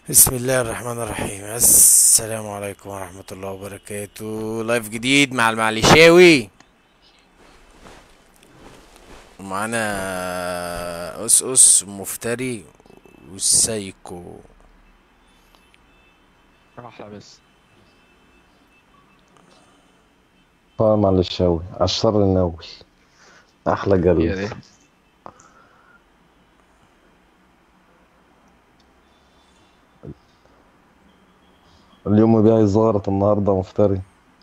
بسم الله الرحمن الرحيم السلام عليكم ورحمة الله وبركاته لايف جديد مع المعلشاوي ومعانا أس أس مفتري والسايكو احلى بس اه معلش أوي على الشر النووي أحلى هي قلب دي اليوم بيعي زغرت النهاردة مفتري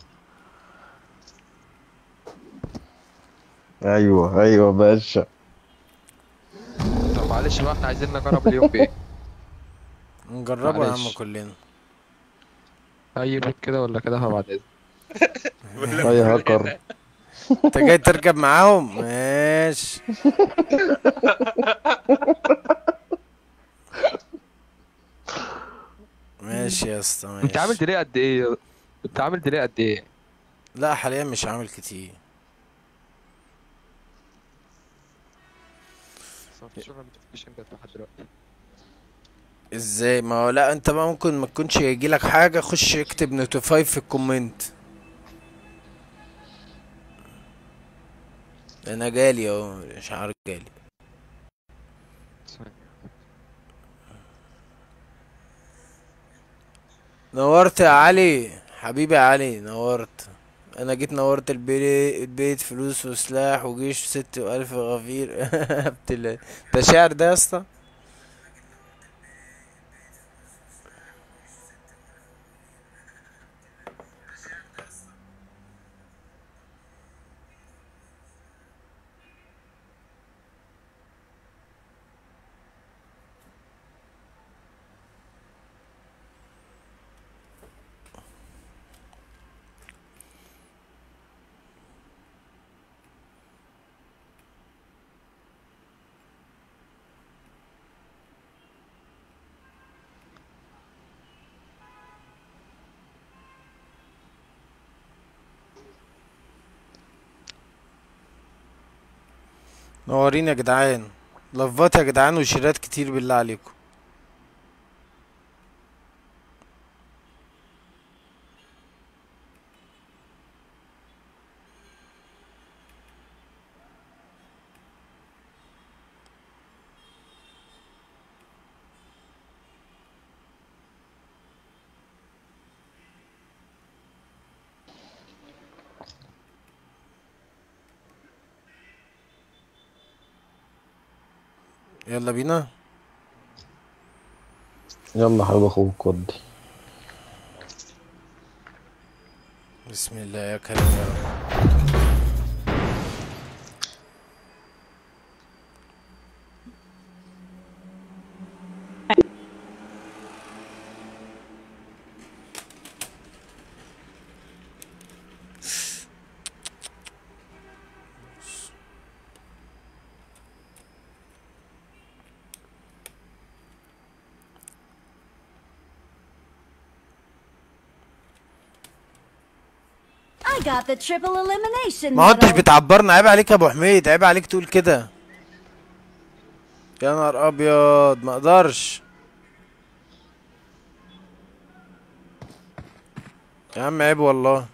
أيوه أيوه باشا طب معلش بقى احنا عايزين نجرب اليوم بايه نجربه يا عم معلش كلنا اي بيت كده ولا كده هبعد اذن أي هاكر انت جاي تركب معاهم ماشي ماشي يا اسطى انت عامل ماشي ديلي قد ايه انت عامل ديلي قد ايه لا حاليا مش عامل كتير بس مفيش ولا نوتيفيكيشن جت لحد دلوقتي ازاي ما هو لا انت بقى ممكن ما تكونش يجيلك حاجة خش اكتب نوتيفاي في الكومنت انا جالي اهو مش عارف جالي ثواني. نورت يا علي حبيبي يا علي نورت انا جيت نورت البيت, البيت فلوس وسلاح وجيش ست والف غفير ابتلا ده شعر ده يا اسطى نورين يا جدعان لفات يا جدعان وشيرات كتير بالله عليكم يلا بينا يلا حبيب أخوك ودي بسم الله يا كريم يا رب I got the triple elimination ما هو انتش medal. بتعبرنا عيب عليك يا ابو حميد عيب عليك تقول كده يا نهار ابيض ما اقدرش يا عم عيب والله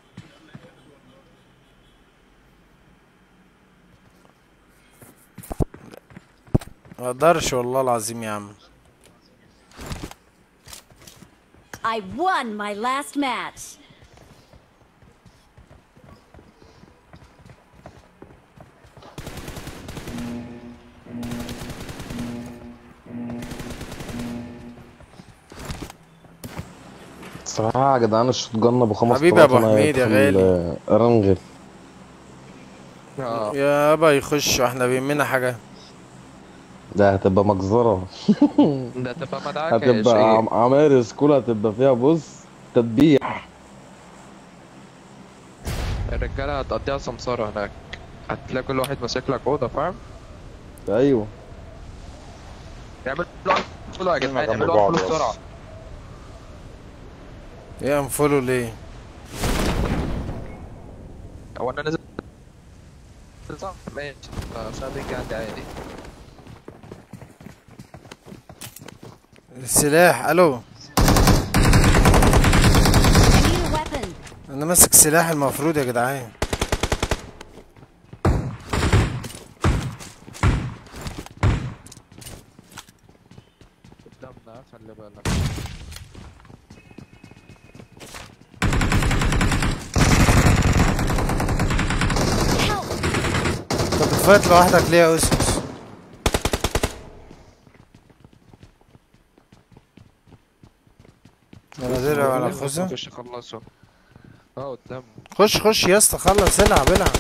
ما اقدرش والله العظيم يا عم I won my last match. صراحة يا جدعان الشوت جن أبو خمس حبيبي يا طلقات أبو أنا حميد يا يدخل غالي. آه، رنغل اه يا ابا يخش واحنا بيهمنا حاجه ده هتبقى مجزرة ده تبقى مدعكة يا هتبقى شقيق عم- عماير سكول هتبقى فيها بص تدبيح الرجالة هتقضيها سمسارة هناك هتلاقي كل واحد ماسك لك أوضة فاهم أيوه يعمل له فولو يا جدعان جنب يعملوا بعض فولو بس. بسرعة ايه انفولو ليه هو أنا نازل صح ماشي عشان بيجي عندي عادي السلاح الو انا ماسك سلاح المفروض يا جدعان قدامنا خلي بالك Help! انت بتفايت لوحدك ليه يا اسس ولا درع ولا خوذة خش خلصه اه قدام خش خش يا اسطى خلص العب العب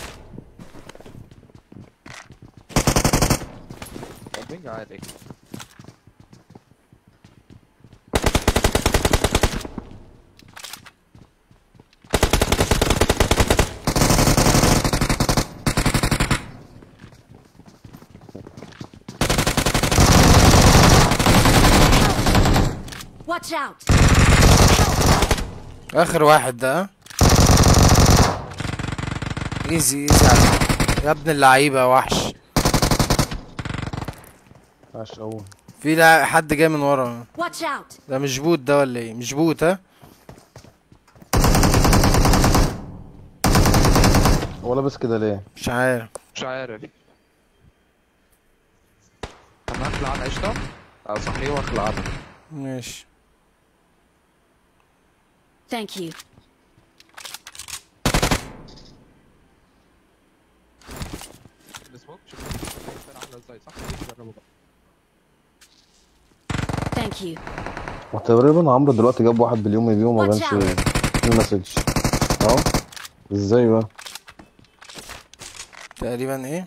مين عالي Watch out! اخر واحد ده ها؟ ايزي ايزي عليك يا ابن اللعيبه يا وحش عاش أوي في لا حد جاي من ورا Watch out! ده مش بوت ده ولا ايه مش بوت ها هو لابس كده ليه؟ مش عارف مش عارف انا هخلع على قشطة اصحيه واخلع عنه ماشي Thank you. السموك شوف السموك عامله ازاي صح جربوا بقى Thank you. وتقريبا عمرو دلوقتي جاب واحد باليوم يبيعه ما Watch بانش في مسج اهو ازاي بقى؟ تقريبا ايه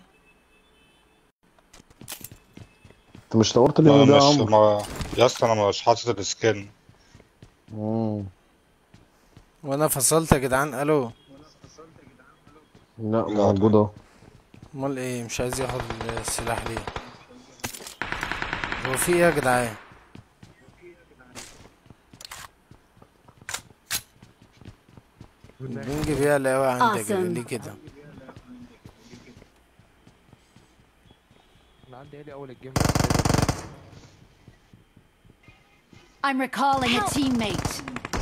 انت مش طورت اليوم ده انا يا مش عمرو؟ ما يا اسطى انا مش حاطط السكن مم. وانا فصلت يا جدعان الو لا موجود اهو امال ايه مش عايز ياخد السلاح ليه هو في ايه يا جدعان البنج بيعلى اوي عندك Awesome. ليه كده انا عندي هيلي اول الجيم I'm recalling a teammate.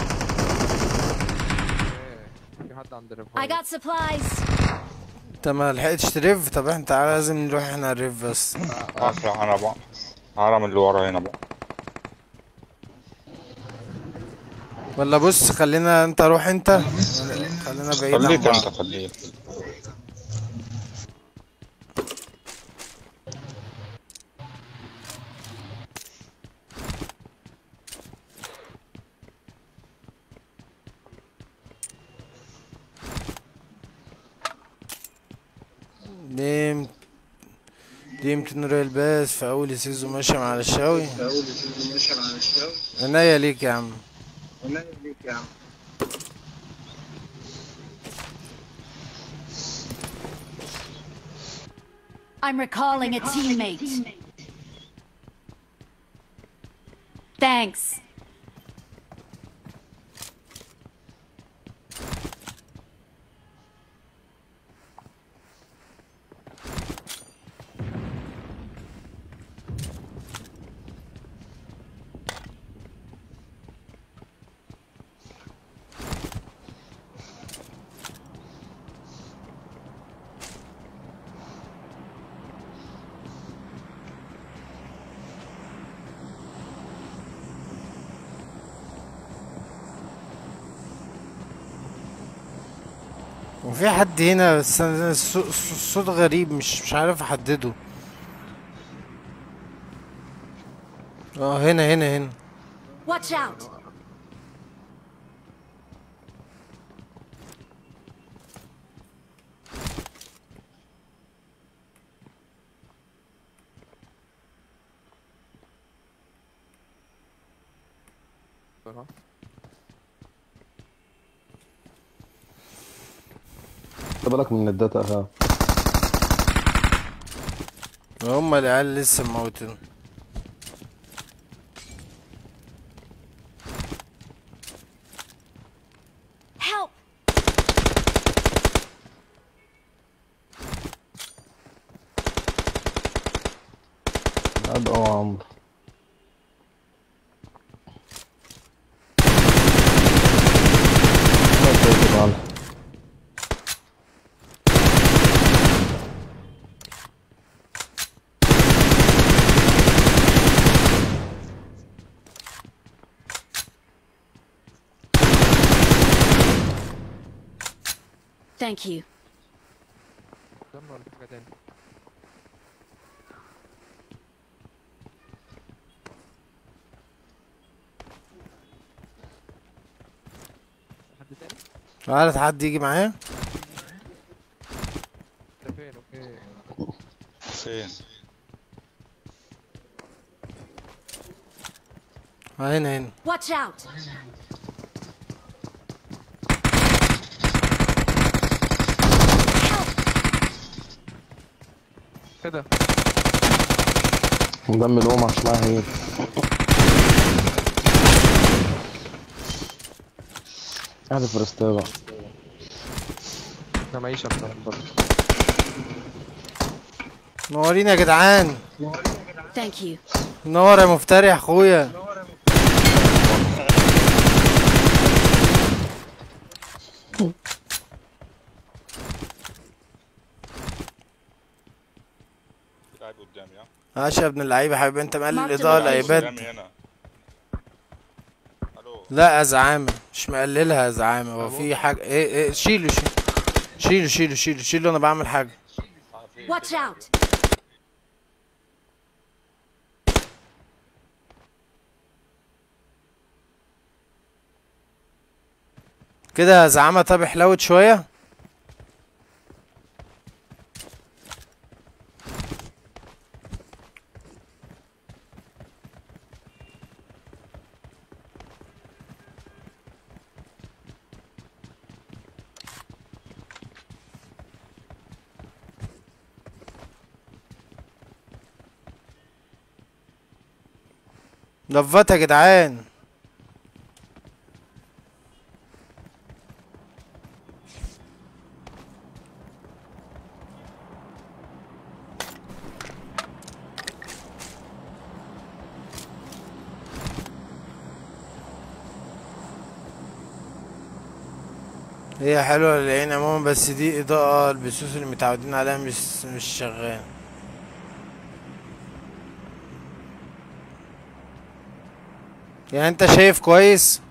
في حد عند I الريفايل got supplies. انت ما لحقتش تريف طب احنا تعالى لازم نروح احنا الريف بس اخلع انا بقى هرم اللي ورا هنا بقى ولا بص خلينا انت روح انت خلينا بعيد عن خليك انت بعض خليك ديم ديم تنور الباس في اول سيزون ماشي مع الشاوي عناية ليك يا عم I'm recalling a teammate. Thanks. وفي حد هنا بس أنا الصو- الصو- الصوت غريب مش مش عارف احدده اه هنا هنا هنا Watch out. خد بالك من الداتا اخا هما العيال لسه موتين Help. قاعد اه يا عمرو عمل كده. Thank you. دم ولا في حاجة تاني حد تاني؟ تعالى حد يجي معايا انت فين اوكي فين آه، هنا هنا Watch out! ايه ده؟ دم الأم مش معايا هيل قاعد في رستاوة انا معيش اكتر برضه منورين يا جدعان Thank you. نور يا مفتري يا اخويا قاعد قدامي ها ماشي يا ابن اللعيبه يا حبيبي انت مقلل Marked الاضاءه the الايباد قدامي هنا الو لا يا زعامه مش مقللها يا زعامه هو في حاجه ايه ايه شيله شيله شيله شيله شيله شيله انا بعمل حاجه Watch out! كده يا زعامه طب حلوت شويه لفت يا جدعان هي حلوة للعين عموما بس دي إضاءة البثوث اللي متعودين عليها مش مش شغال يعني انت شايف كويس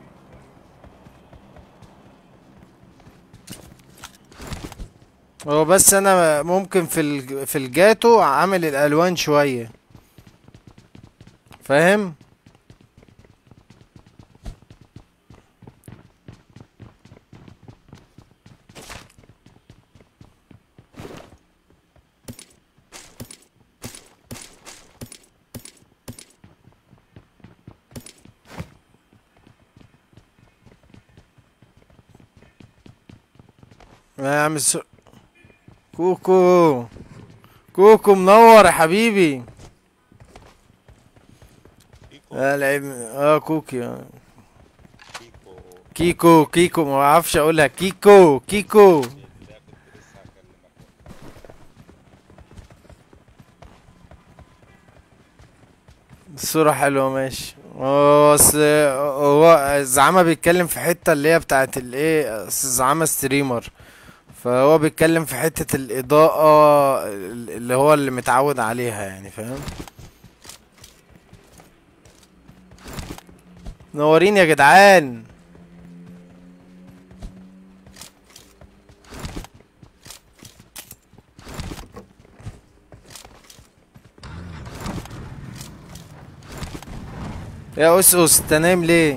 هو بس انا ممكن في ال- في الجاتو عامل الالوان شوية فاهم يا عم الس... كوكو كوكو منور يا حبيبي كيكو اه لعيب اه كوكي آه. كيكو كيكو كيكو ما اعرفش اقولها كيكو كيكو لا كنت لسه هكلمك الصورة حلوة ماشي هو بس هو الزعامة بيتكلم في حتة اللي هي بتاعت الايه أصل الزعامة ستريمر فهو بيتكلم في حتة الإضاءة اللي هو اللي متعود عليها يعني فاهم نورين يا جدعان يا أس أس انت نايم ليه؟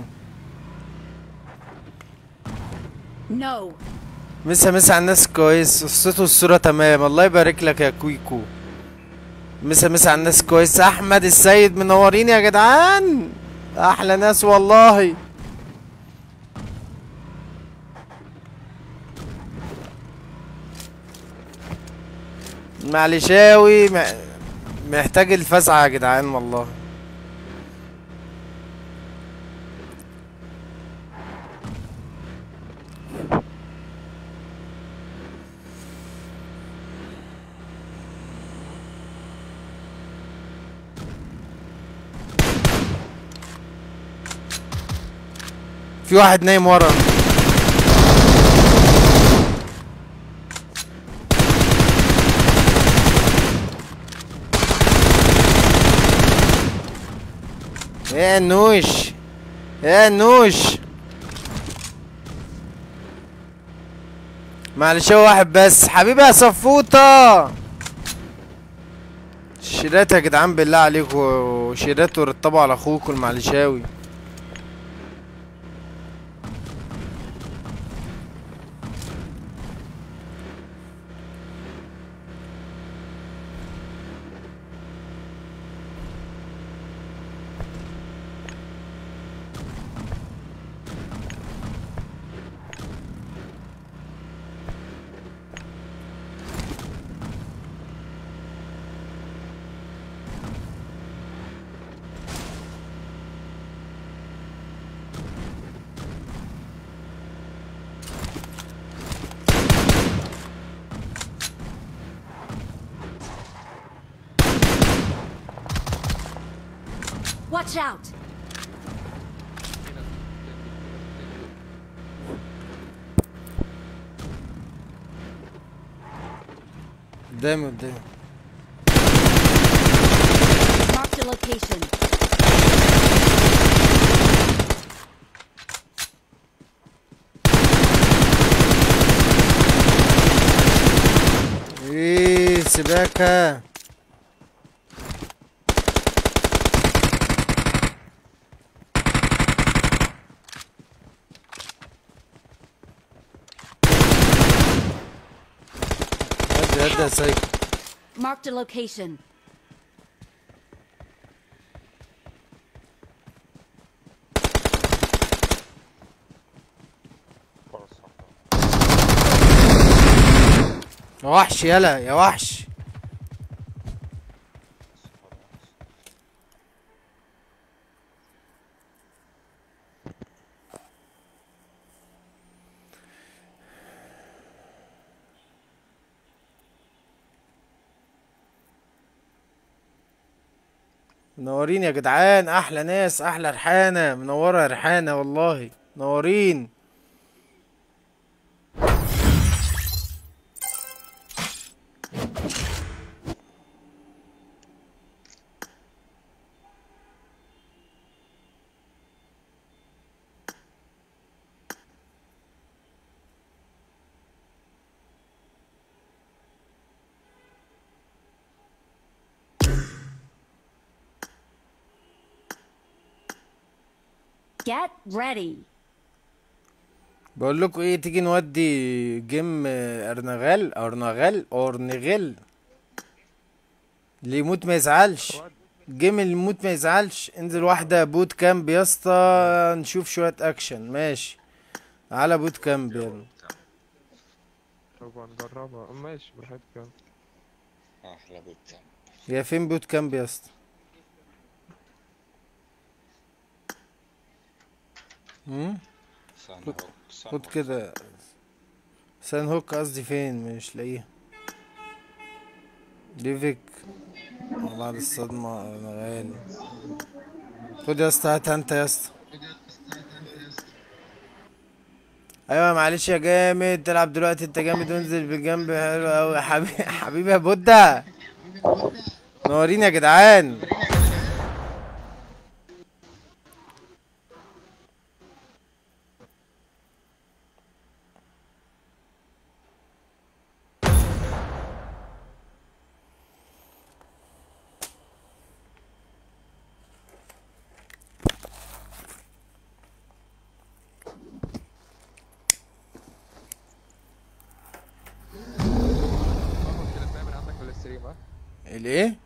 No. مسا مسا على الناس كويس الصوت والصورة تمام الله يبارك لك يا كويكو مسا مسا على الناس كويس أحمد السيد منورين يا جدعان أحلى ناس والله معلشاوي م- محتاج الفزعة يا جدعان والله في واحد نايم ورا يا نوش يا نوش معلش هو واحد بس حبيبي يا صفوطة شيرات يا جدعان بالله عليكم شيرات ورتبوا على اخوكم المعلشاوي Watch out! قدامي قدامي Marked a location. ايه سباكة هدي هدي يا سايكو Marked a location. فرصة يا وحش يلا يا وحش منورين يا جدعان احلى ناس احلى ريحانه منوره يا ريحانه والله منورين Get ready. بقول لكم ايه تيجي نودي جيم ارنغال ارنغال ارنغال اللي يموت ما يزعلش جيم اللي يموت ما يزعلش انزل واحدة بوت كامب يا اسطى نشوف شوية اكشن ماشي على بوت كامب يلا طب نجربها ماشي براحتك يعني أحلى بيت هي فين بوت كامب يا اسطى هم؟ سان هوك سان خد هوك. كده سان هوك قصدي فين مش لاقيها ليفيك بعد الصدمة انا غالي خد يا اسطى هات انت يا اسطى ايوه معلش يا جامد تلعب دلوقتي انت جامد وانزل بالجنب حلو اوي حبيبي حبيبي يا بودة نورين يا جدعان باخد كده شوية من عندك في الاستريم ها الايه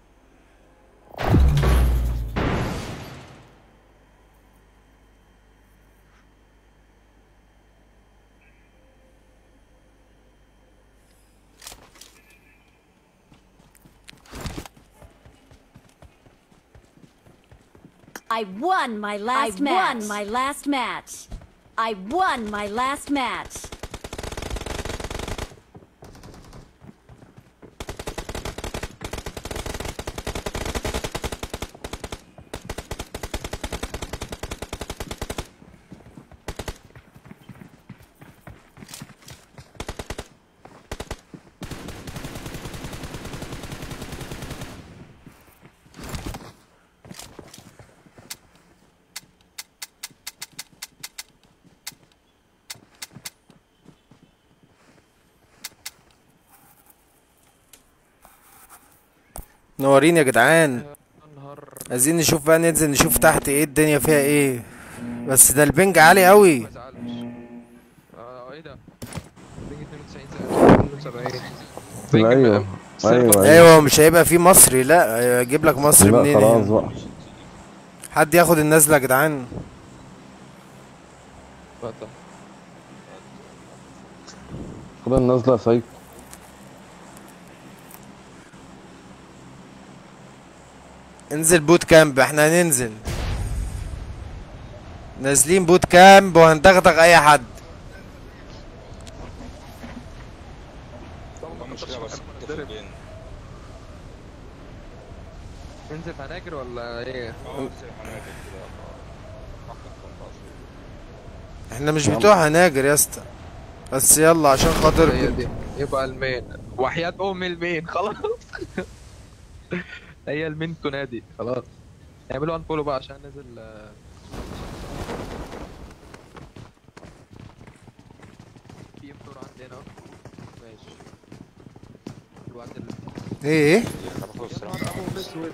I won my last I match. won my last match. I won my last match. نورين يا جدعان يا نهار عايزين نشوف بقى ننزل نشوف تحت ايه الدنيا فيها ايه بس ده البنج عالي قوي ما زعلش اه ايه ده بيجي 92 72 بيجي ايوه م- ايوه ايوه مش هيبقى في مصري لا اجيب لك مصري لا منين خلاص هنا؟ بقى حد ياخد النازله يا جدعان اتفضل. خد النازله يا سايكو انزل بوت كامب احنا هننزل نازلين بوت كامب وهندغدغ اي حد طبعا ما المشكلة كترش بس محمد انت ضرب. فين؟ ننزل هناجر ولا ايه؟ اه زي هناك كده فقط تنتصر. احنا مش بتوع هناجر يا اسطى بس يلا عشان خاطر هي دي يبقى المين وحياة ام المين خلاص هي المين تنادي خلاص اعملوا ان فولو بقى عشان نزل آه، في ام عندي هنا ماشي الوقت اللي ايه ايه خلاص يا السلام نهار أبيض أسود.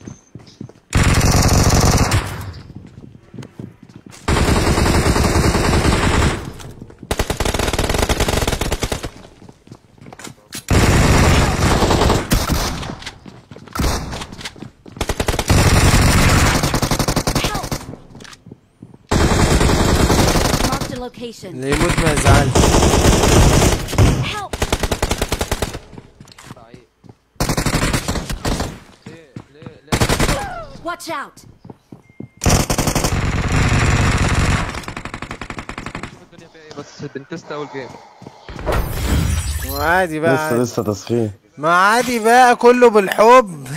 Marked a location. اللي يموت ما يزعلش Help! تعيق. ليه ليه ليه Watch out! شوف الدنيا فيها ايه بس بنتست اول جيم ما عادي بقى لسه عادي. لسه تسخين ما عادي بقى كله بالحب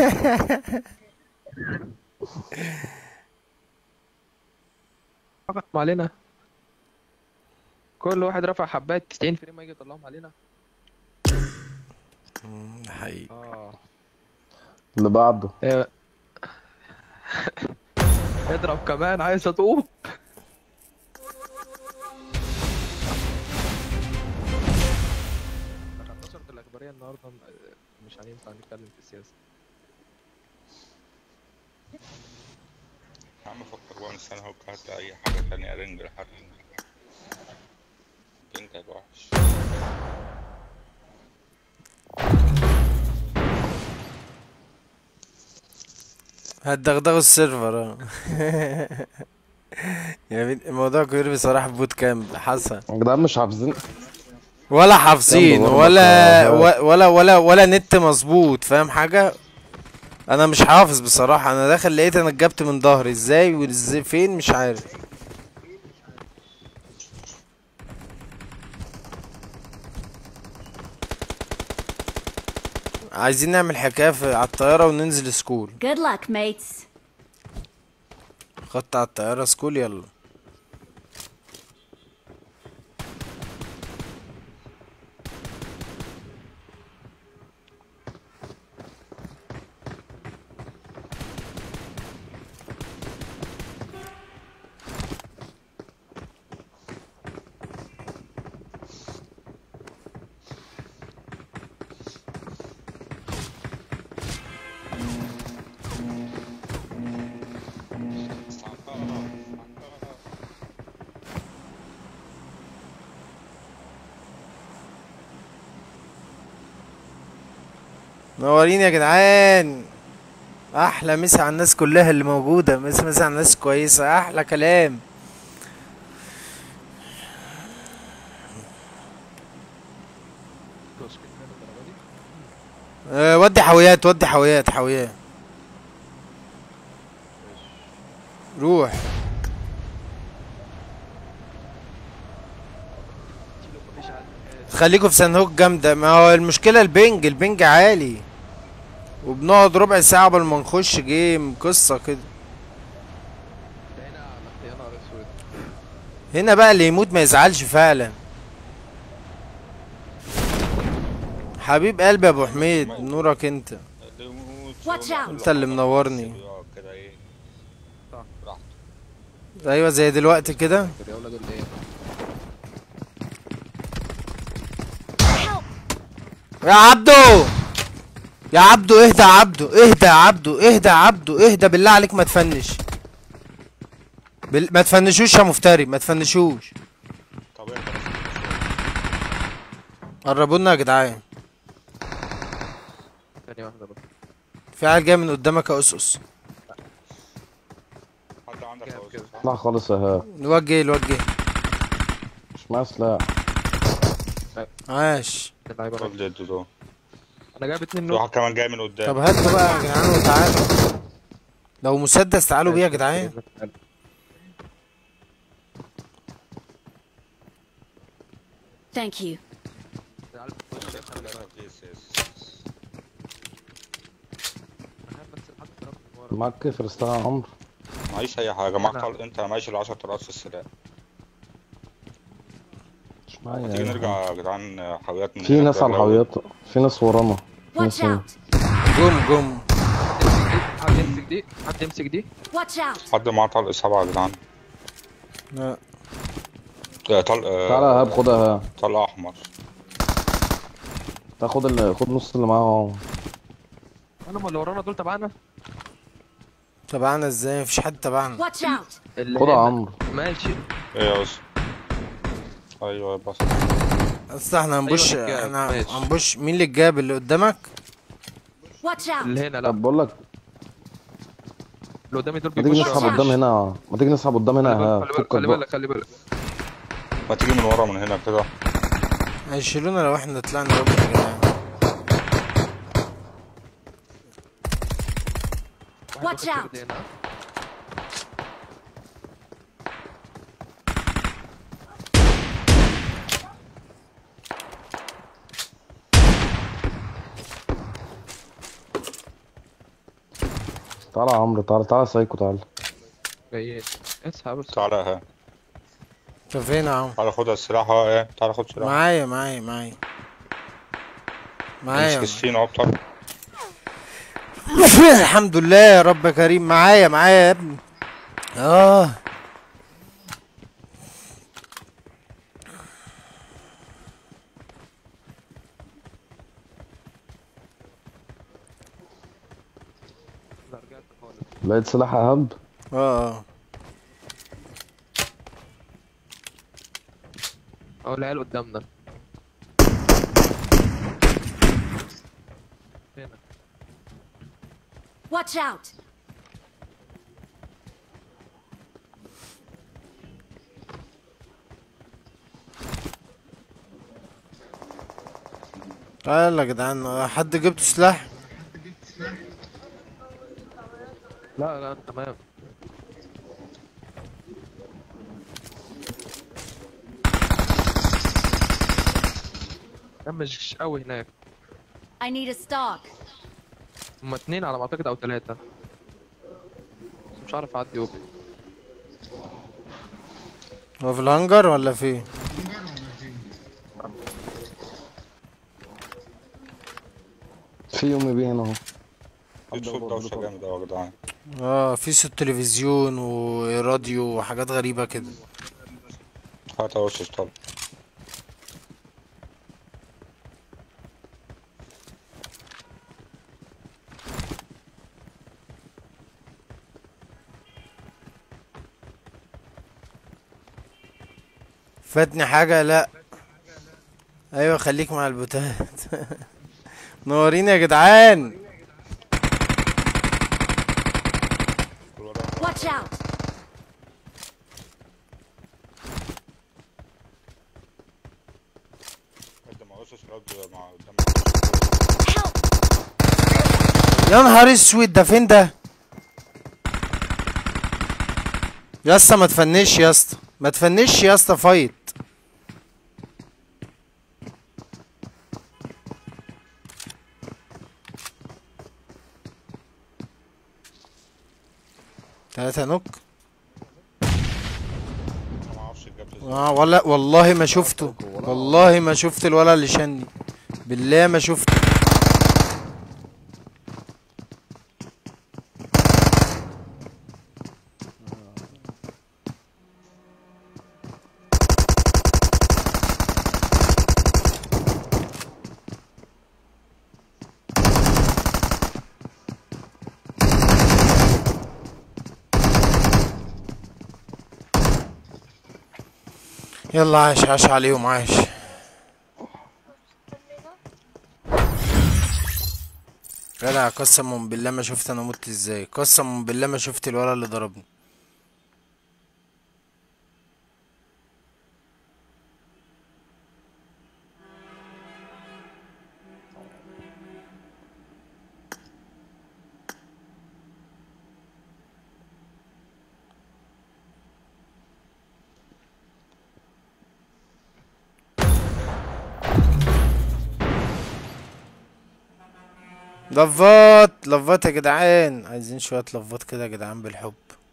رفعهم علينا كل واحد رفع حبات 90 فريم ما يجي يطلعهم علينا حقيقي اه اللي بعده اضرب كمان عايز اطوب نشرت الأخبارية النهاردة مش هينفع نتكلم في السياسة يا عم فكر بقى نستنى هو هات اي حاجة تانية رنج لحد انت هيبقى وحش هتدغدغوا السيرفر اه يا بنت الموضوع كبير بصراحة في بوت كامب حسن يا جدعان مش حافظين ولا حافظين يلا ولا برضه. ولا ولا ولا نت مظبوط فاهم حاجة انا مش حافظ بصراحة انا داخل لقيت انا اتجبت من ظهري ازاي وازاي فين مش عارف عايزين نعمل حكاية في على الطيارة وننزل سكول Good luck, mates. خط على الطيارة سكول يلا منورين يا جدعان احلى مسا على الناس كلها اللي موجوده مسا مسا على الناس كويسه احلى كلام مشكلة من الدرجة دي أه ودي حاويات ودي حاويات حاويات روح شيلوا مفيش عاد خليكوا في سنهوك جامده ما هو المشكله البنج البنج عالي وبنقعد ربع ساعه قبل ما نخش جيم قصه كده ده هنا على يا نهار اسود هنا بقى اللي يموت ما يزعلش فعلا حبيب قلبي يا ابو حميد نورك انت اللي يموت Watch يوم out. انت اللي منورني. يقعد كده ايه صح. براحته ايوه زي دلوقتي كده يا ولاد اللي ايه Help! يا عبدو يا عبدو اهدى يا عبدو اهدى يا عبدو اهدى يا عبدو اهدى بالله عليك ما تفنش بال... ما تفنشوش يا مفتري ما تفنشوش طب ايه قربونا يا جدعان ثانية واحدة بس في عيل جاي من قدامك يا اسقس حد عندك كام يا كده؟ أستاذ؟ اطلع خالص اهي الوجه الوجه مش معايا سلاح عاش اللعيبة خد راجعة. لي دول انا جايب اتنين في نوك واحد كمان جاي من طب قدام هاتوا بقى يا جدعان وتعالوا لو مسدس تعالوا بيه يا جدعان Thank you. تعال خش يا خلي بالك. يس يس أنا بس لحد الطرف من ورا. معاك كيف سلاح يا عمرو معيش اي حاجه معاك أنا- طل... انت معيش ال 10 راس السلاح مش معايا تيجي أي نرجع يا جدعان حاويات من حاجة. في هنا ناس على كده الأول. الحاويات في ناس ورانا في Watch ناس هنا. out. جم جم حد يمسك دي حد يمسك دي Watch out. حد معاه طلق سبعه يا جدعان لا آه، طلق آه، تعالى يا ايهاب خدها اهي طلق احمر تاخد ال... خد نص اللي معاه اهو انا ما اللي ورانا دول تبعنا تبعنا ازاي مفيش حد تبعنا Watch out. اللي خدها يا هنا. عمرو ماشي ايه يا اسطى ايوه بس اصل احنا هنبش أيوة، الجاب، احنا ماشي. هنبش مين اللي جاب اللي قدامك Watch out. اللي هنا لا طب بقول لك اللي قدامي دول ما تيجي بيبصوا نسحب على قدام هنا ما تيجي نسحب قدام هنا خلي اهي بالك فكك خلي بقى. بالك خلي بالك ما تيجي من ورا من هنا كده هيشيلونا لو احنا طلعنا ربع يا جدعان واحد Watch واخد out. كرد هنا. تعالى يا عمرو تعالى تعالى سايكو تعالى جايين اسحب بس تعالى اهي انت فين يا عم تعالى خد السلاح اهو ايه تعالى خد سلاح معايا معايا معايا معايا امسك السين اهو بتاع الحمد لله يا رب كريم معايا معايا يا ابني اه لا رجعت خالص لقيت سلاح اهب اه اه اهو العيال قدامنا هنا Watch out. يلا يا جدعان حد جبت سلاح لا لا تمام كان مش قوي هناك I need a stock. هما اتنين على ما اعتقد او تلاتة بس مش عارف اعدي اوبن هو في الهنجر ولا في في يومي بيه هنا اهو في صوت دوشه جامد اهو يا جدعان اه في صوت تلفزيون وراديو وحاجات غريبة كده هات يا استاذ طلق فاتني حاجة لا ايوه خليك مع البوتات نورين يا جدعان Watch out. قدم يا استاذ رد مع قدام Help. يا نهار اسود ده فين ده يا اسطى ما تفنش يا اسطى ما تفنش يا اسطى فايت تلاتة نوك ما اعرفش جاب ازاي اه ولا والله ما شفته والله ما شفت الولد اللي شني بالله ما شفته يلا عاش عاش عليهم عاش جدع قسما بالله ما شفت انا مت ازاي قسما بالله ما شفت الولد اللي ضربني لفات لفات يا جدعان عايزين شوية لفات كده يا جدعان بالحب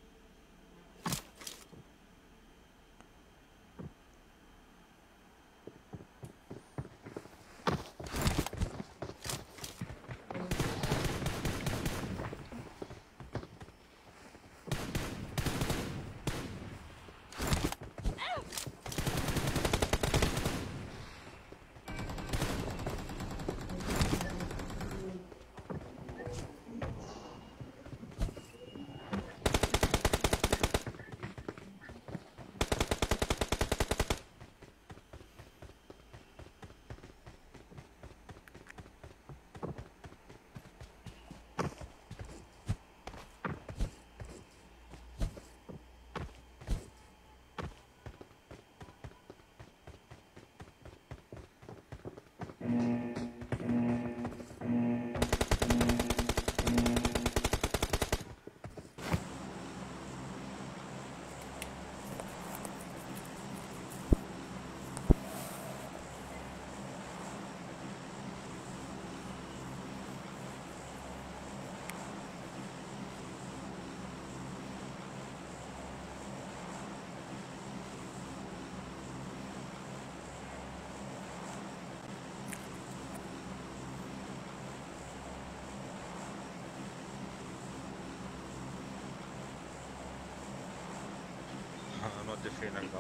هنودي فينك بقى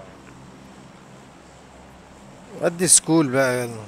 ودي سكول بقى يلا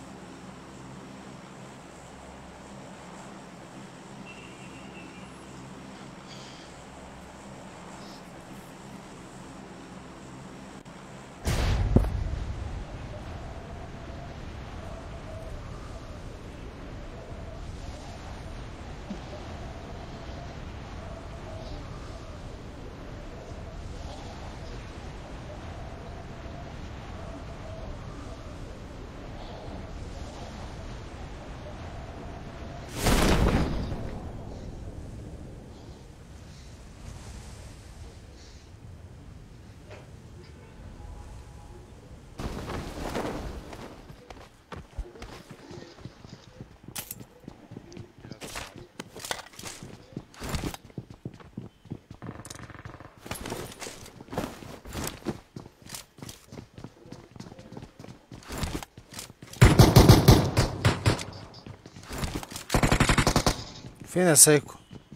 فين يا سايكو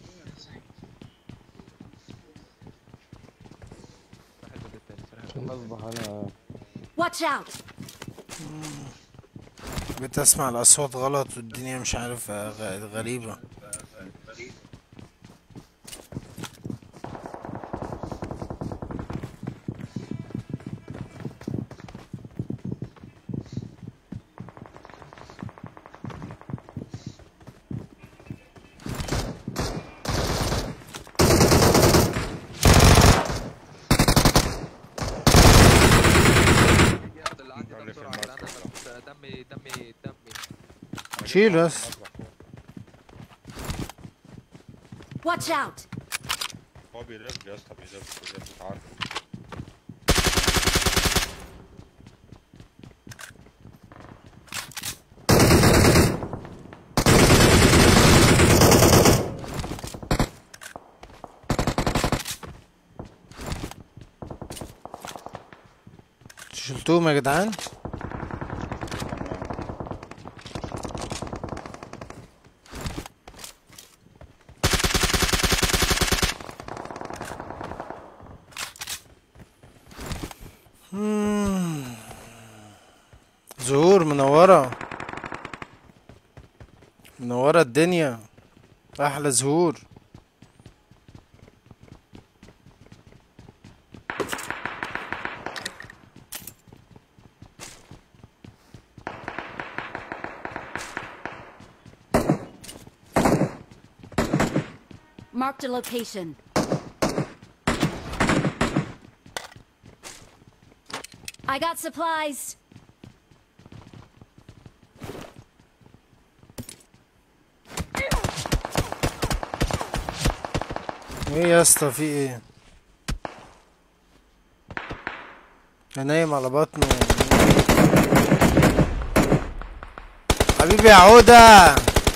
واحد ضد التاني صراحة. اصبح انا Watch out! بتسمع الاصوات غلط والدنيا مش عارف غ- غريبة ياخد اللي عندي ده اللي في بسرعة لأن المسرح. أنا دمي دمي دمي شيل بس Watch out! هو بيلف يا اسطى بيلف بيلف تعال شلتوهم يا جدعان مم. زهور منورة منورة الدنيا أحلى زهور Marked a location. I got supplies. ايه يا اسطى في ايه انا نايم على بطنه حبيبي يا عودة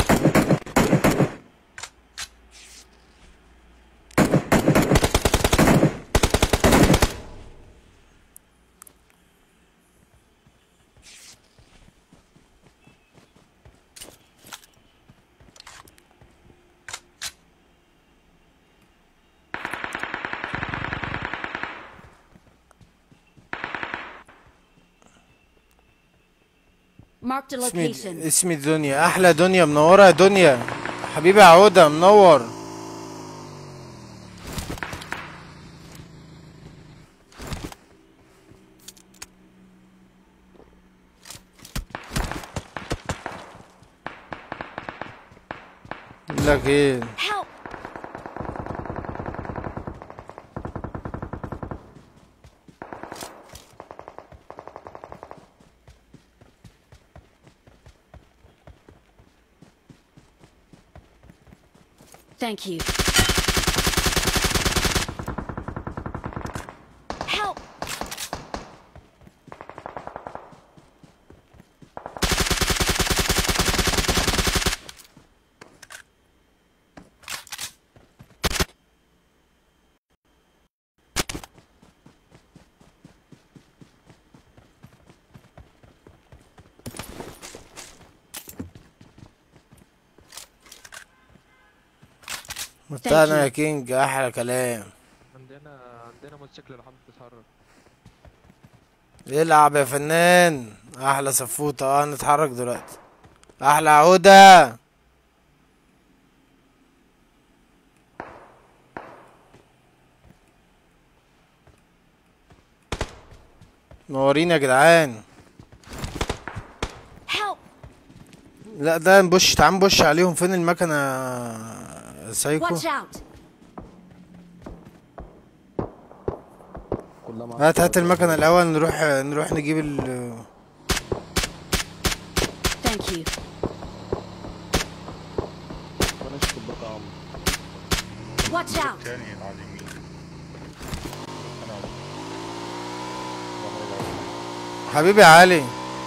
Marked a اسمي location. اسمي دنيا احلى دنيا منورة يا دنيا حبيبي يا عودة منور لك ايه Help! Thank you. Help! بتاعنا you. يا كينج احلى كلام عندنا عندنا موتوسيكل لو حابب تتحرك يلعب يا فنان احلى سفوطة اه نتحرك دلوقتي احلى عودة منورين يا جدعان Help! لا ده نبش تعال نبش عليهم فين المكنة يا سايكو Watch out! كلها معاك هات هات المكنة الأول نروح نروح نجيب ال Thank you. بلاش تبقى يا عم Watch out! تاني على اليمين انا ظهر العين. حبيبي يا علي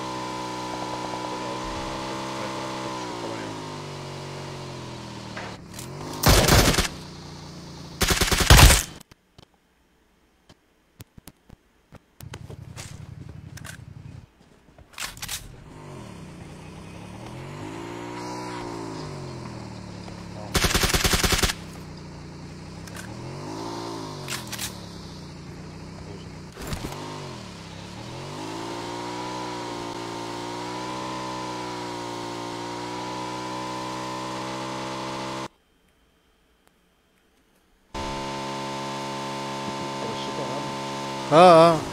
رشيتها يا عم اه اه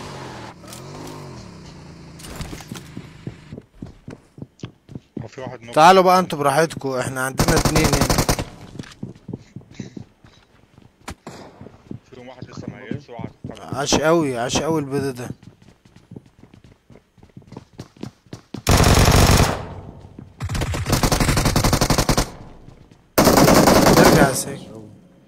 هو في واحد نط تعالوا بقى انتوا براحتكم احنا عندنا اتنين هنا فيهم واحد لسه ما جاش وواحد طلع. عاش قوي عاش قوي البيضة ده ارجع يا سايكو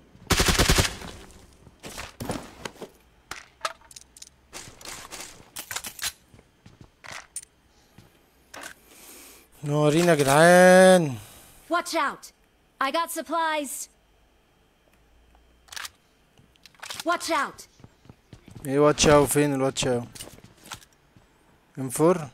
نورينا يا جدعان Watch out! I got supplies. Watch out! ايه واتشاو فين الواتشاو انفر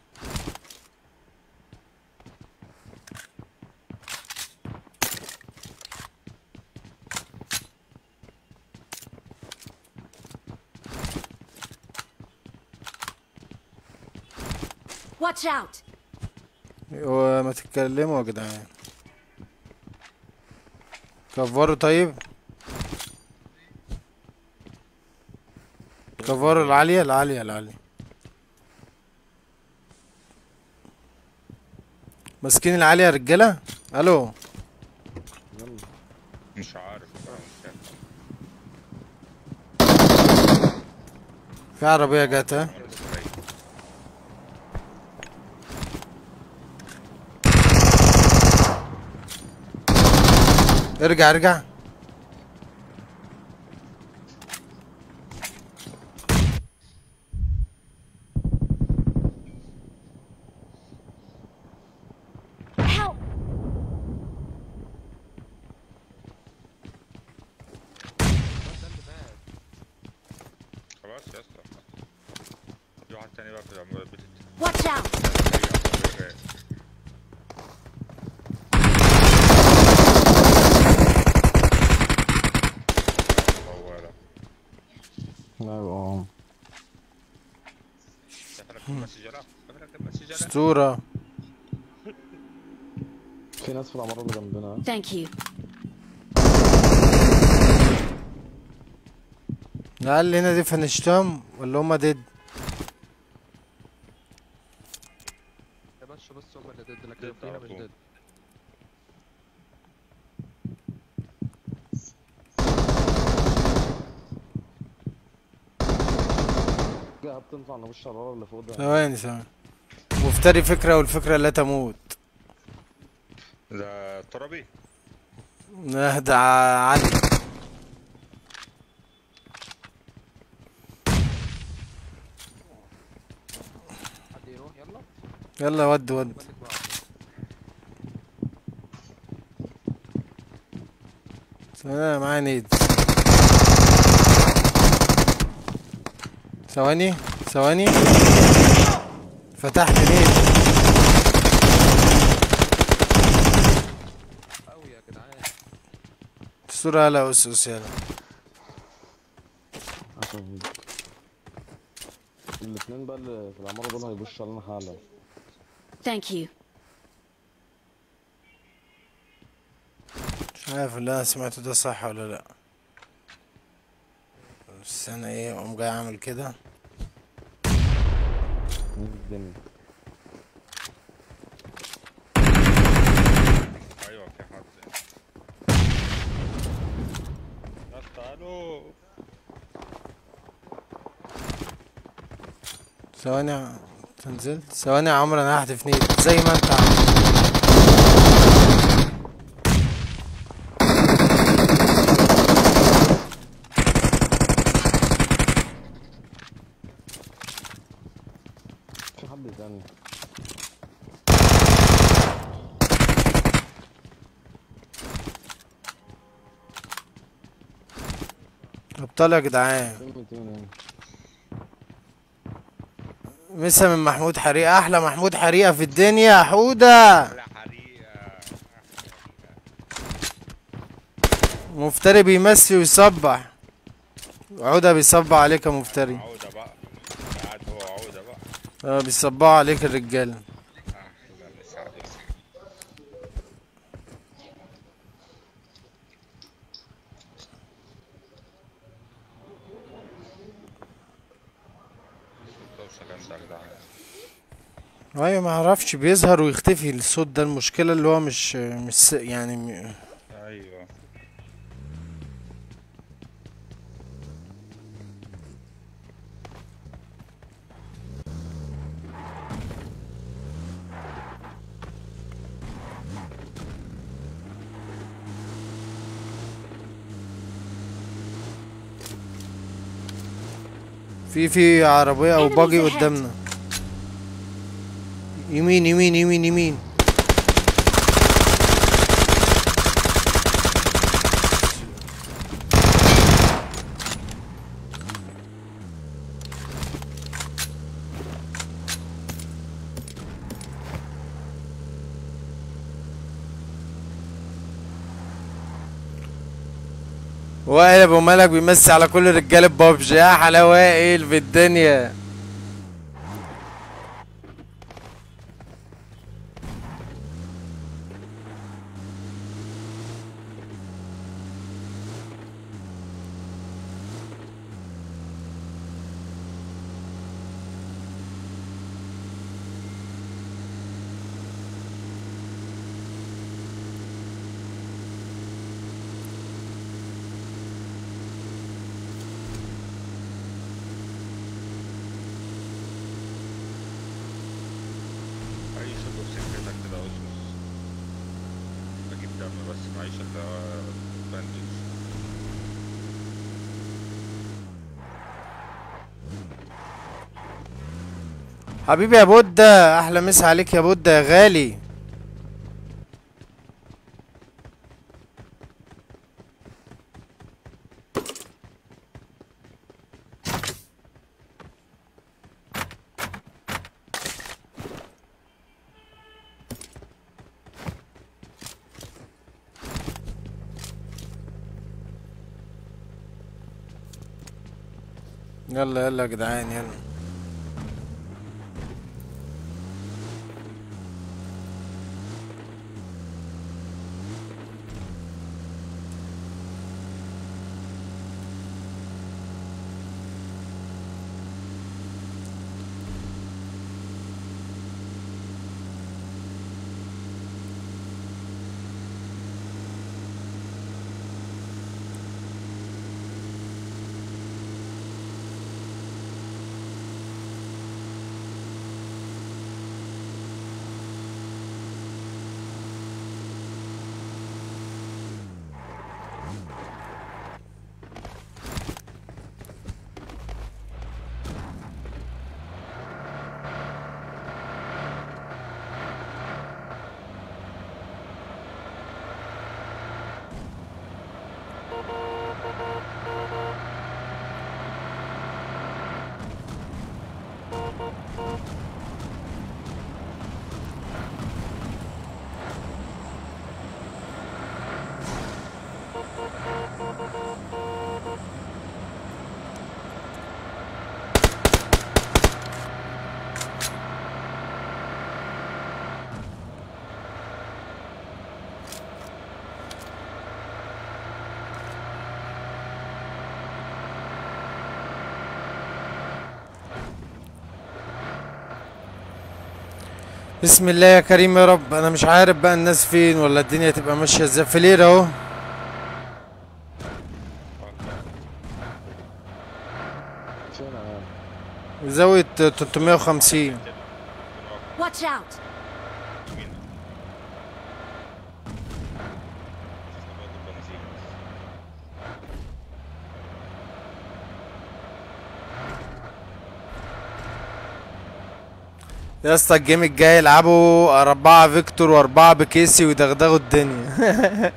Watch out! هو ما تتكلموا يا جدعان كفروا طيب كفروا العالية العالية العالية ماسكين العالية يا رجالة الو يلا مش عارف في عربية جت ها ارجع ارجع Help! خلاص يا اسطى في واحد تاني بقى في العمود بتت Watch out! طوالة ايوه اه شايفك المسجلة شايفك المسجلة اسطورة في ناس في العمارة اللي جنبنا Thank you. لا اللي هنا دي فنشتهم ولا هما ديد يا باشا بس هم اللي ضد لكن ضد فينا على مش طول. ضد جه بتنفع نبص الشرارة اللي فوق ده ثواني ثواني مفتري فكرة والفكرة لا تموت ده ترابي لا ده علي حد يروح يلا يلا ود ود مالك بقى ثواني انا معايا نيد ثواني ثواني فتحت نيد قوي يا جدعان الصورة يلا أسس يلا عشان الاتنين بقى اللي في العمارة دول هيبصوا علينا حالا Thank you. مش عارف اللي انا سمعته ده صح ولا لا بس انا ايه اقوم جاي اعمل كده مين الدنيا ايوه في حد ناس تعالوا ثواني ع- انت نزلت ثواني يا عمرو انا هحذف نيد زي ما انت عامل في حد تاني ابطال يا جدعان في 200 هنا مسا من محمود حريقة احلى محمود حريقة في الدنيا يا حودة لا حريقة مفتري بيمسي ويصبح عودة بيصبح عليك يا مفتري عودة بقى قاعد هو عودة بقى اه بيصبحوا عليك الرجالة احلى مسا عليك دوشة جامدة يا جدعان ايوه ما اعرفش بيظهر ويختفي الصوت ده المشكلة اللي هو مش مش س- يعني م- ايوه في في عربية او Enemies باجي ahead. قدامنا يمين يمين يمين يمين وائل ابو ملك بيمسي على كل رجاله بابجي يا حلا وائل في الدنيا دم بس معيش الا باندج حبيبي يا بودة احلى مسا عليك يا بودة يا غالي يلا يلا يا جدعان يلا بسم الله يا كريم يا رب انا مش عارف بقى الناس فين ولا الدنيا تبقى ماشيه ازاي فلير اهو فين انا زاويه 350 Watch out! يا اسطى الجيم الجاي يلعبوا أربعة فيكتور وأربعة بكيسي ويدغدغوا الدنيا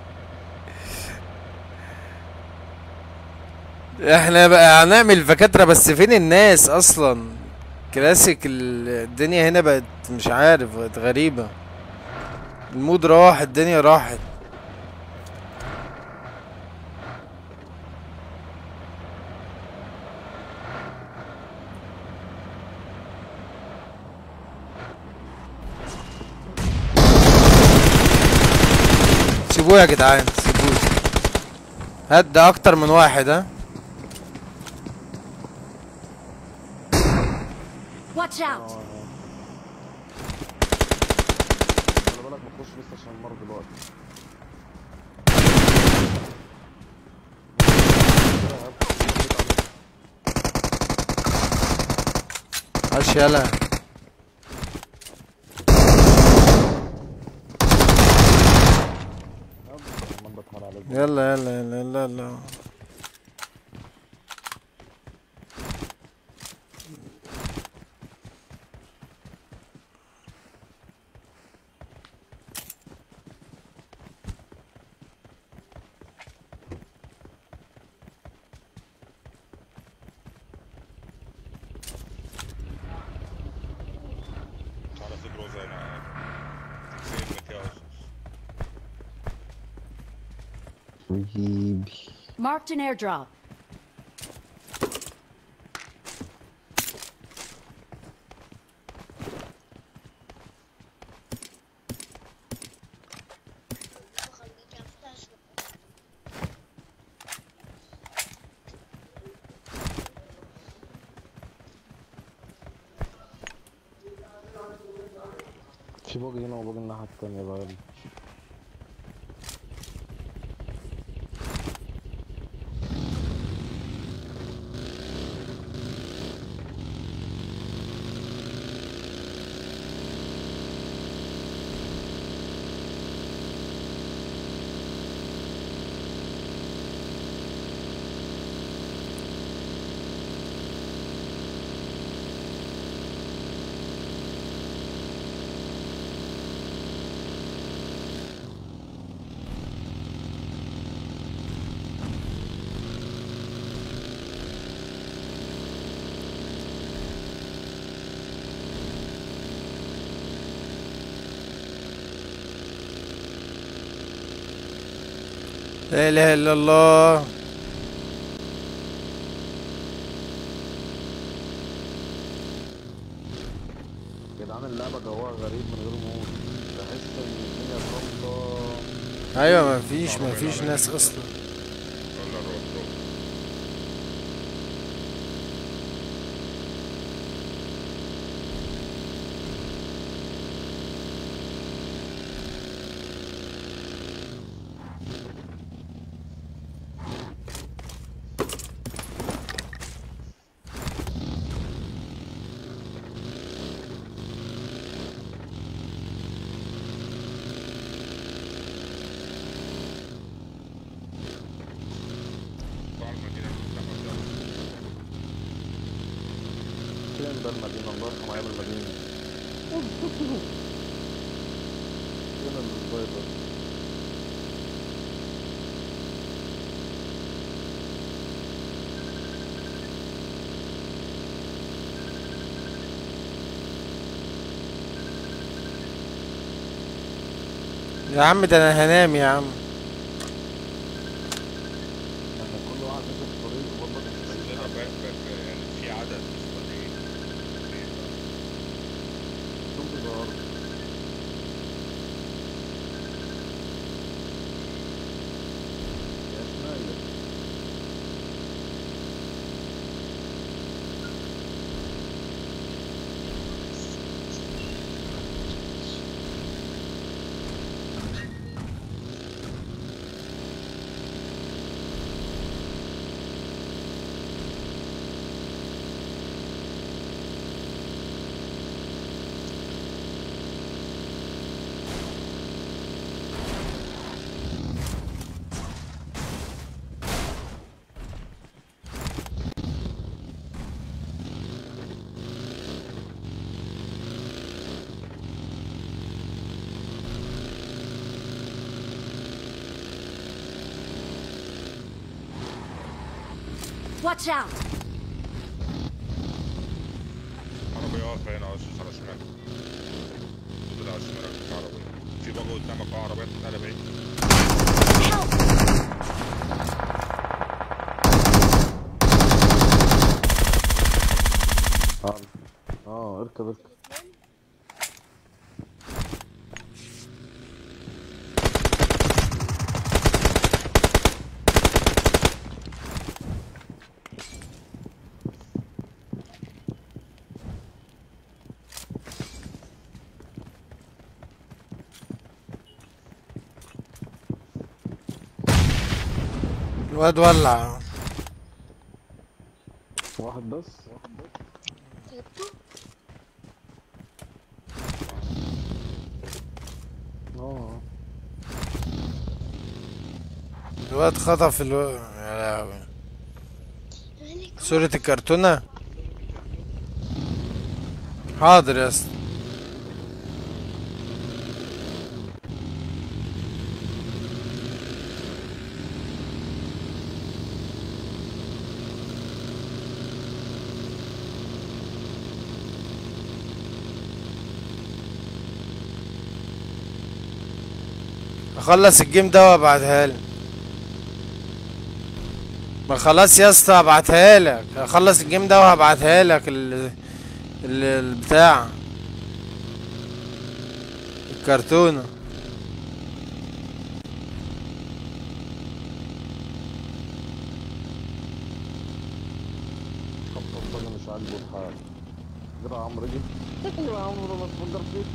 احنا بقى هنعمل فكاترة بس فين الناس أصلا كلاسيك ال- الدنيا هنا بقت مش عارف بقت غريبة المود راح الدنيا راحت سيبوه يا جدعان سيبوه هات ده اكتر من واحد ها Watch out! خلي بالك ما تخش لسه عشان المرض دلوقتي عاش يلا عمال بتحال عليك يلا يلا يلا يلا يلا على صدره زي ما زي المكياج حبيبي Marked an airdrop. في بوجي هنا وبوجي الناحية التانية بقى يلا. لا اله الا الله جدعان اللعبة جواها غريب من غير موت تحس ان الدنيا صامتة ايوه مفيش مفيش ناس اصلا ولا الروح بتاع المدينة بتاع فين ده المدينة الله يرحم ايام المدينة فين البيضة يا عم ده انا هنام يا عم احنا كل واحد ماشي في طريق والله مش لاقيين عندنا بقى بقى يعني في عدد مش قليل شوف الظهر يا اسماعيل Watch out! عربية واقفة هنا أصلا على شمال طلع على شمال في عربية في باجي قدامك اه عربية بتتقلب بعيد Help! اه اه اركب اركب الواد ولع واحد بس اه الواد خطف الو... يا لهوي صورة الكرتونة حاضر يا اسطى اخلص الجيم ده وابعتها لك ما خلاص يا اسطى ابعتها لك اخلص الجيم ده وهبعتها لك ال... ال... البتاع الكرتونة خبطان بقى مش عاجبه الحال جرى عمرو جه يا عمرو ما تفكر فيه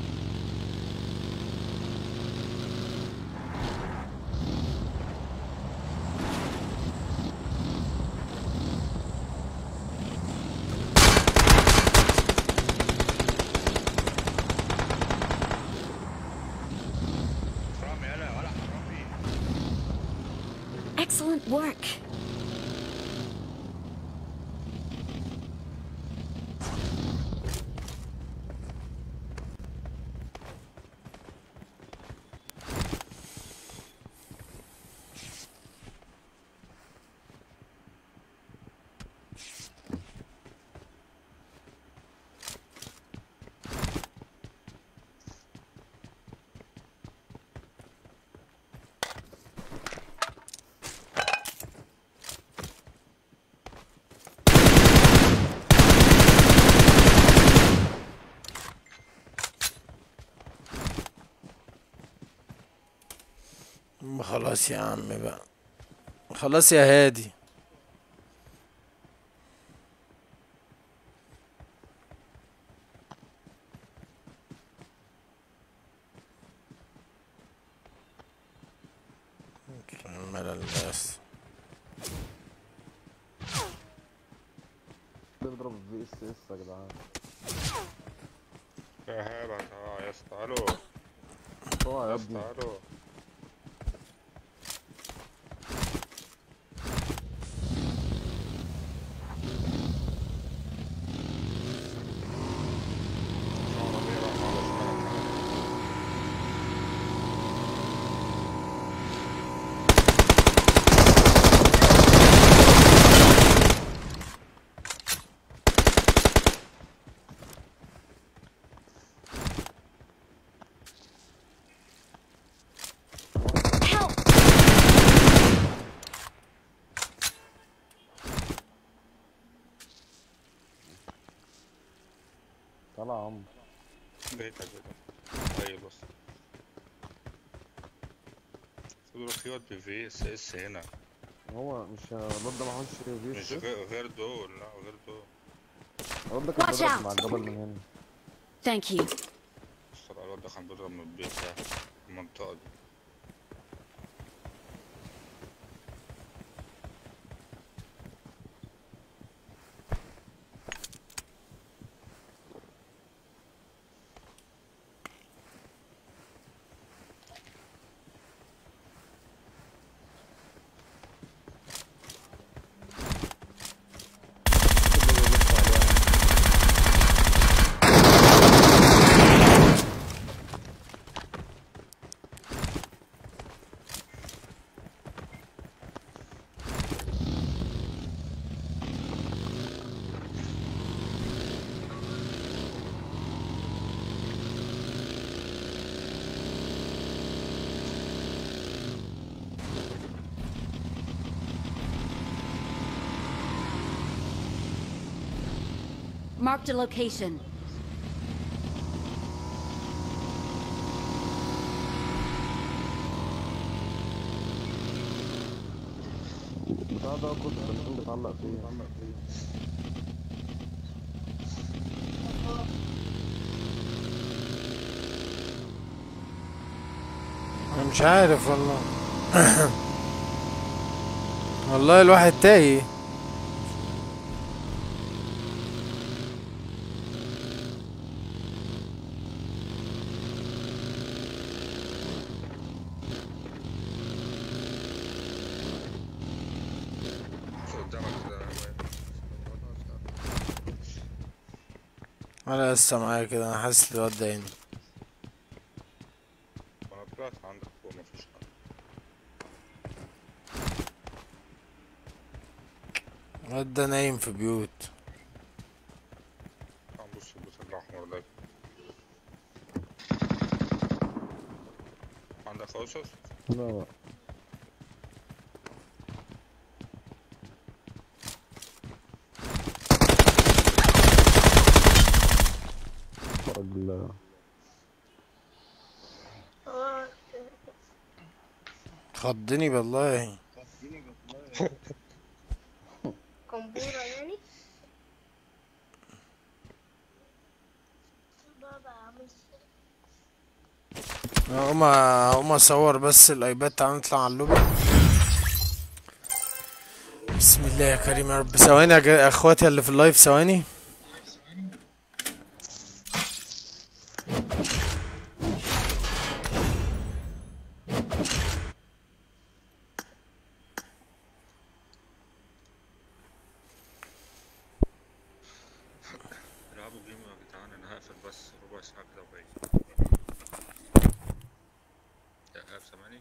حرامي يلا ولا حرامي Excellent work. ما خلاص يا عم بقى خلاص يا هادي ملل بس ده بيضرب في اس اس يا جدعان يا هبل اه يا اسطى الو طلع يا يا ابني اسطى الو عربية رايحة على شمالك. Help! طلع يا عمرو لقيتها كده طيب بص صدر خيوط بفي اس اس هنا هو مش الواد ده معهوش في مش اس غير غير دول لا غير دول الواد ده كان Watch بيضرب out. مع الجبل من هنا Thank you. الصراحة الواد ده كان بيضرب من البيت ده المنطقة دي Marked a location. بتاع ده كنت البنزين بتعلق فيه انا مش عارف والله والله الواحد تايه قدامك كده انا لسه معايا كده انا حاسس الواد ده هنا وانا طلعت عندك فوق مفيش حد الواد ده نايم في بيوت تعال بص البيت الاحمر ده عندك قصص لا لا راجل خضني والله قنبورة يعني بابا عامل هقوم هقوم اصور بس الايباد تعالى نطلع على اللوبي بسم الله يا كريم يا رب ثواني يا جا- اخواتي اللي في اللايف ثواني العبوا جيم يا جدعان انا هقفل بس ربع ساعة كده وجاي اقف ثماني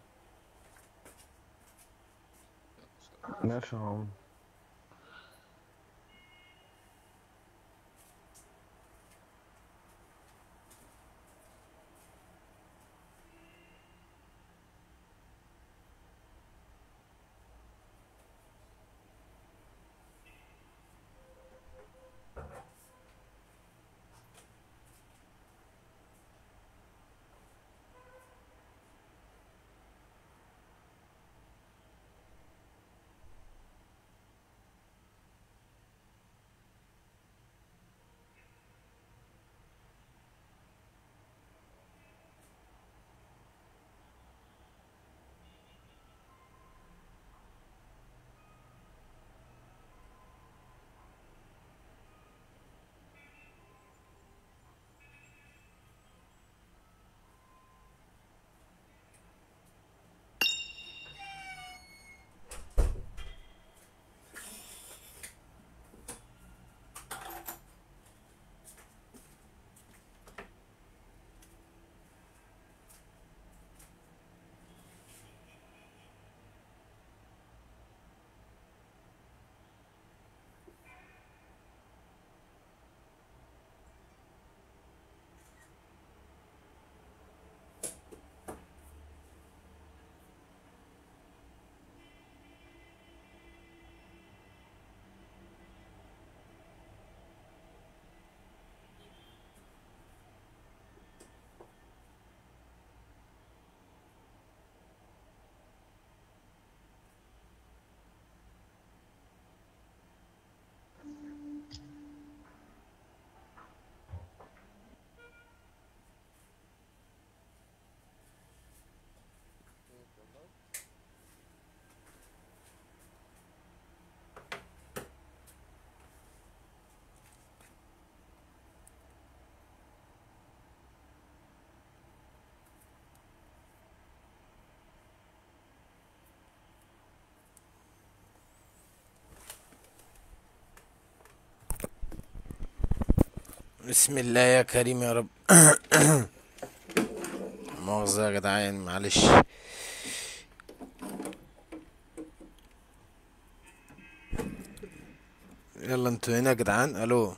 ماشي يا عم بسم الله يا كريم يا رب مؤاخذة يا جدعان معلش يلا انتوا هنا يا جدعان الو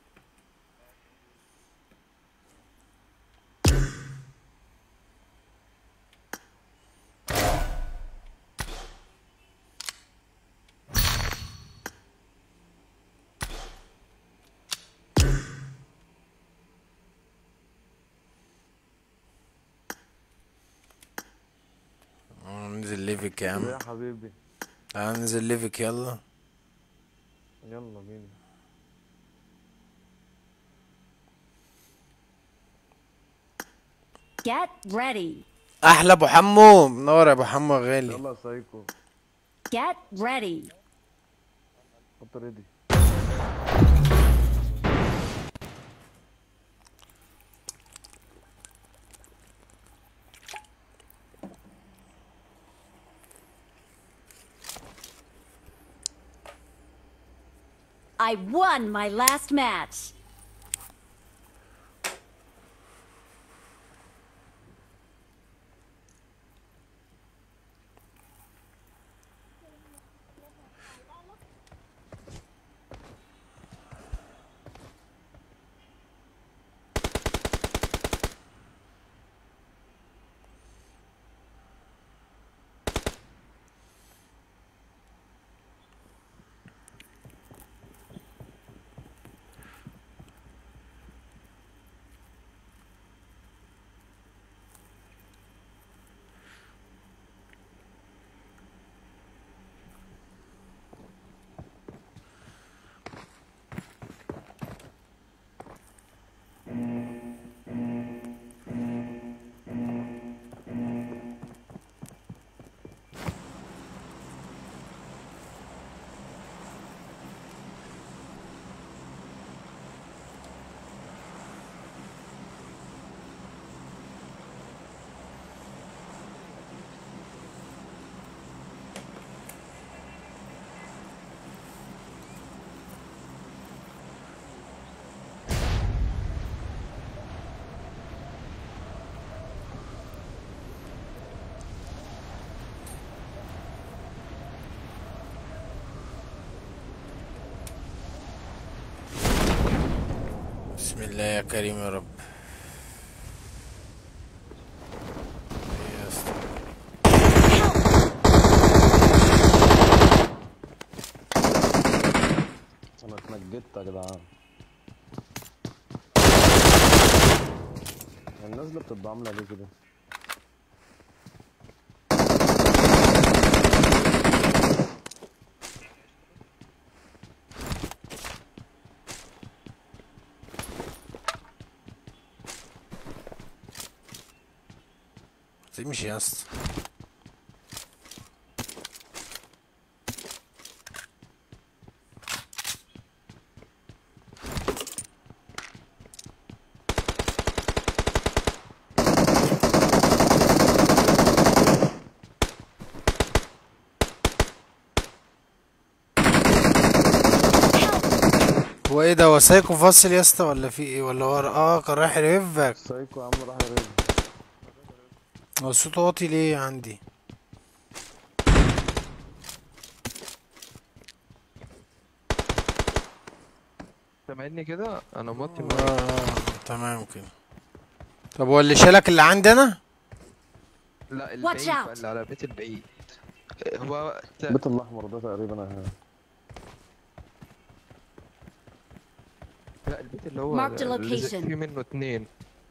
اه، ننزل ليفك يا إيه عم يا حبيبي تعال ننزل ليفك يلا يلا بينا Get ready. احلى ابو حمو منور يا ابو حمو يا غالي يلا يا سايكو Get ready. حط ريدي I won my last match. بسم الله يا كريم يا رب إيه يا اسطى؟ انا اتنجدت يا جدعان الناس اللي بتبقى عامله ليه كده تمشي يا اسطى هو ايه ده هو سايكو فاصل يا اسطى ولا في ايه ولا هو اه كان رايح يرفك سايكو يا عم راح يريد هو الصوت واطي ليه عندي سامعني كده انا موطي آه آه، تمام كده طب هو اللي شالك اللي عندي انا لا Watch البعيد out. بقى اللي على بيت البعيد هو ت- البيت الاحمر ده تقريبا اهي لا البيت اللي هو Mark the اللي زي- location. في منه اتنين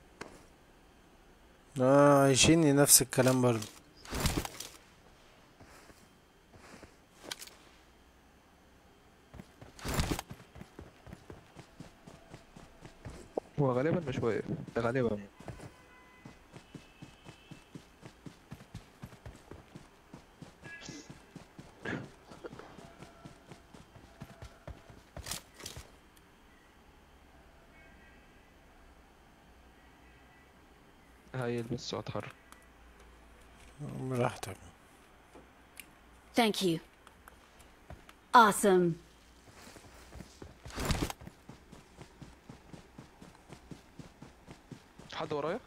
اه عايشيني نفس الكلام برضه هو غالبا مش واقف غالبا هيلبس واتحرك براحتك Thank you. Awesome. حد ورايا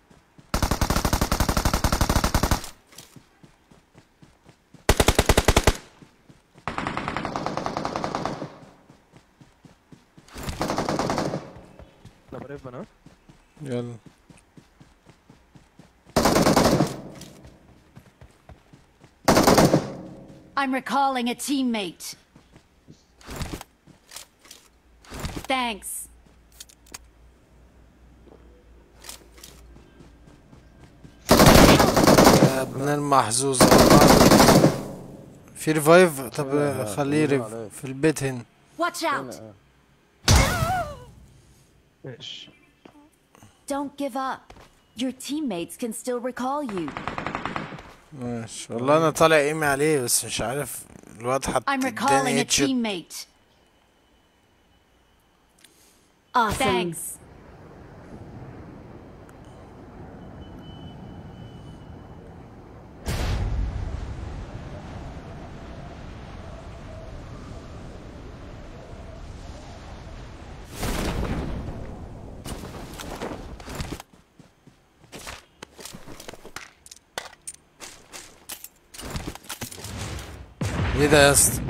انا بريف انا يلا I'm recalling a teammate. Thanks. يا ابن المحظوظ والله. في ريفايف طب لا، خليه طولوا ريف عليك. في البيت هنا Watch out. ماشي Don't give up. Your teammates can still recall you. ماشي والله انا طالع ايمي عليه بس مش عارف الواد حط I'm اداني recalling a هيد شوت teammate. Awesome. Thanks. ايه ده يا اسطى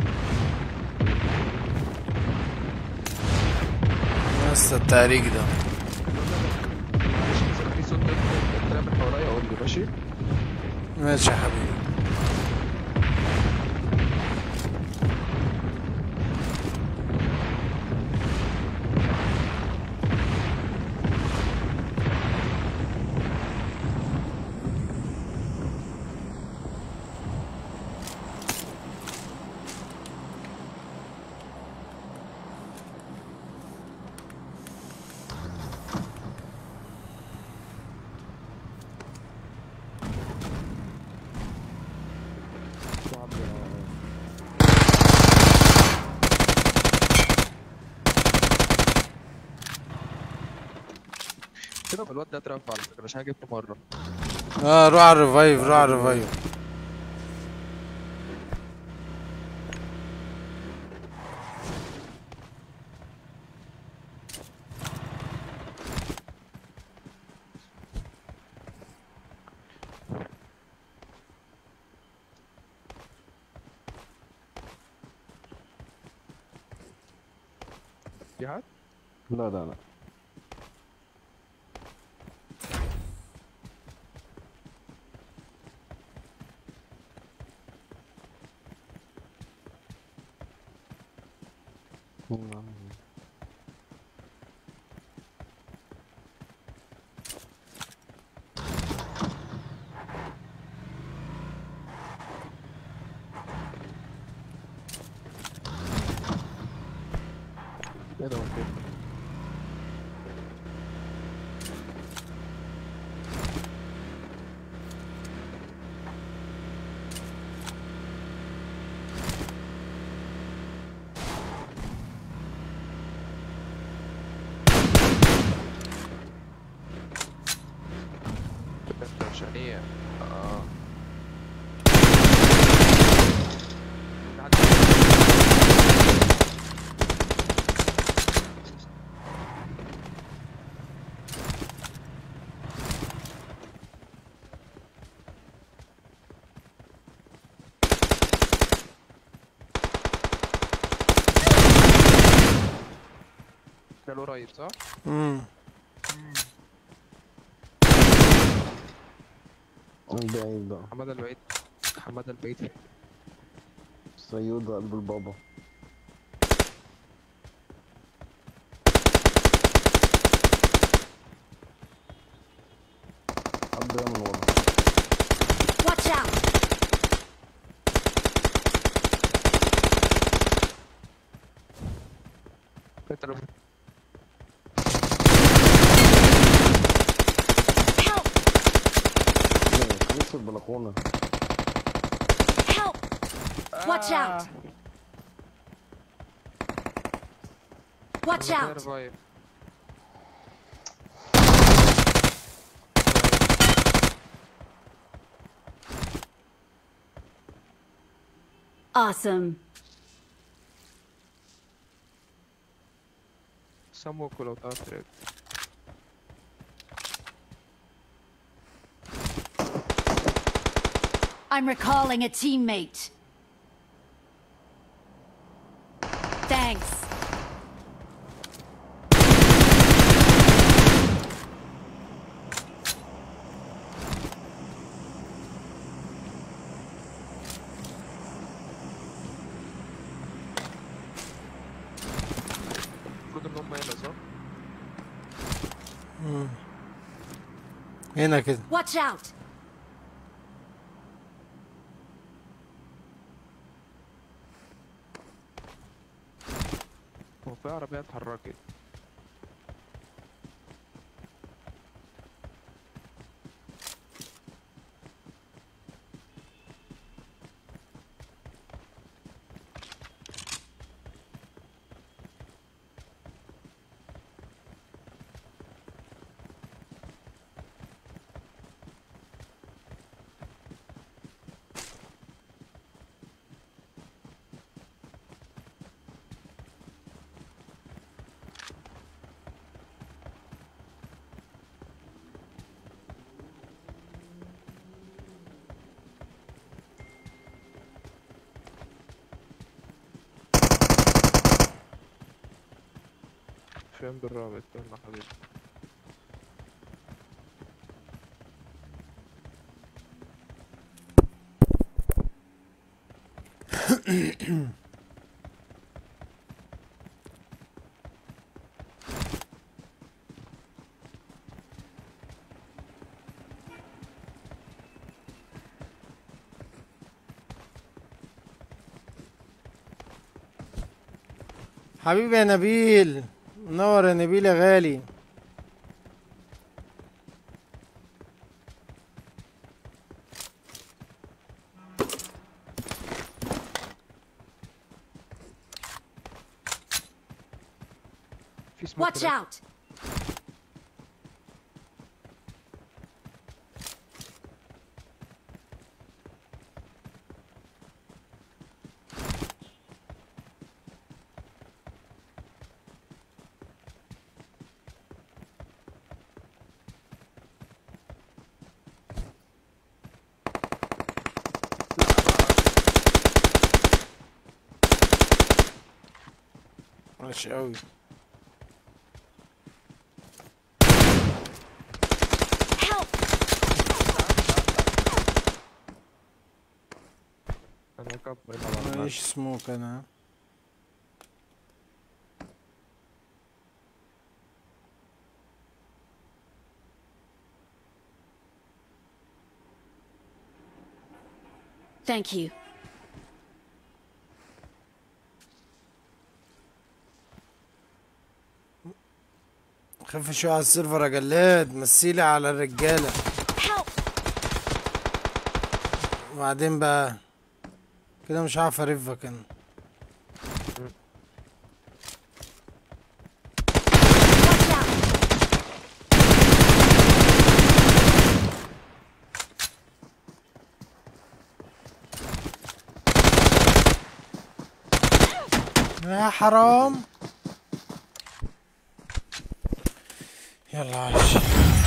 يا اسطى التهريج ده ماشي مثلا في صوت طلع من حواليا قول لي ماشي ماشي يا حبيبي كده الواد ده اترفع على فكره عشان أنا جبته مره اه روح على الريفايف روح على الريفايف في حد لا لا لا ايه ده هو فين ده عشان ايه اه في حد ده القريب صح؟ امم بعيد بقى حمادة البعيد حمادة البعيد فين؟ سيود قلب البابا حد جاي من ورا Watch out. انت لو Help. ايه خليك في البلكونة Help. Watch out. Watch out. revive. Awesome. سموك ولو تعرف تريد I'm recalling a teammate. Thanks. المفروض ان هم هنا صح؟ هنا كده Watch out! هو في عربية اتحركت فين بالرابط استنى حبيبي حبيبي يا نبيل منور يا نبيل يا غالي في سموك Watch هناك. out! ماشي قوي Help! انا كاب هنا على المال. ماليش سموك انا Thank you. خف شوية على السيرفر يا جلاد مثيلي على الرجالة Help! وبعدين بقى كده مش عارف ارفك انا Watch out! يا حرام يلا عايش